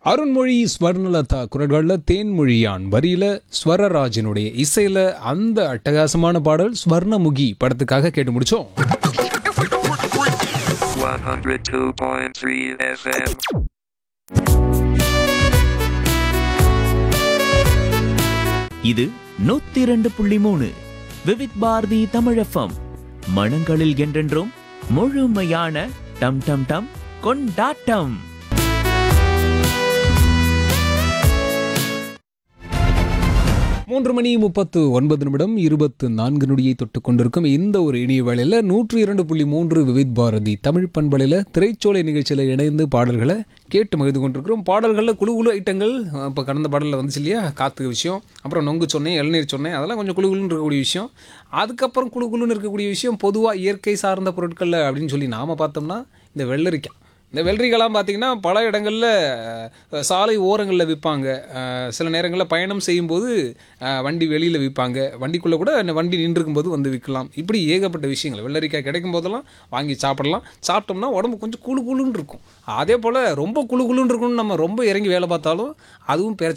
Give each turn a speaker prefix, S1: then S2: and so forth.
S1: அருண்மொழி ஸ்வர்ணலதா குரல்களில் தேன்மொழியான் வரியில ஸ்வரராஜனுடைய இசையில அந்த அட்டகாசமான பாடல் ஸ்வர்ணமுகி படத்துக்காக கேட்டு முடிச்சோம்
S2: 102.3 FM.
S3: இது நூத்தி இரண்டு புள்ளி மூணு விவித் பாரதி தமிழஃபம் மனங்களில் என்றென்றும் முழுமையான டம் டம் டம் கொண்டாட்டம்
S1: மூன்று மணி முப்பத்து ஒன்பது நிமிடம் இருபத்து நான்கு நொடியை தொட்டு கொண்டிருக்கும் இந்த ஒரு இனிய வேளையில் நூற்றி இரண்டு புள்ளி மூன்று விவித் பாரதி தமிழ் பண்பலையில் திரைச்சோலை நிகழ்ச்சியில் இணைந்து பாடல்களை கேட்டு மகிழ்ந்து கொண்டிருக்கிறோம் பாடல்களில் குழு குழு ஐட்டங்கள் இப்போ கடந்த பாடலில் வந்துச்சு இல்லையா காத்து விஷயம் அப்புறம் நொங்கு சொன்னேன் இளநீர் சொன்னேன் அதெல்லாம் கொஞ்சம் குழு குழுன்னு இருக்கக்கூடிய விஷயம் அதுக்கப்புறம் குழு குழுன்னு இருக்கக்கூடிய விஷயம் பொதுவாக இயற்கை சார்ந்த பொருட்கள் அப்படின்னு சொல்லி நாம் பார்த்தோம்னா இந்த வெள்ளரிக்காய் இந்த வெள்ளரிக்காலாம் பார்த்தீங்கன்னா பல இடங்களில் அஹ், சாலை ஓரங்களில் விற்பாங்க அஹ், சில நேரங்களில் பயணம் செய்யும்போது அஹ், வண்டி வெளியில் விற்பாங்க வண்டிக்குள்ளே கூட அந்த வண்டி நின்றுக்கும் போது வந்து விற்கலாம் இப்படி ஏகப்பட்ட விஷயங்கள் வெள்ளரிக்காய் கிடைக்கும் போதெல்லாம் வாங்கி சாப்பிடலாம் சாப்பிட்டோம்னா உடம்பு கொஞ்சம் குளு குளுன்னு இருக்கும் அதே போல் ரொம்ப குளு குளுன்னு இருக்கும்னு நம்ம ரொம்ப இறங்கி வேலை பார்த்தாலும் அதுவும் பிரச்சனை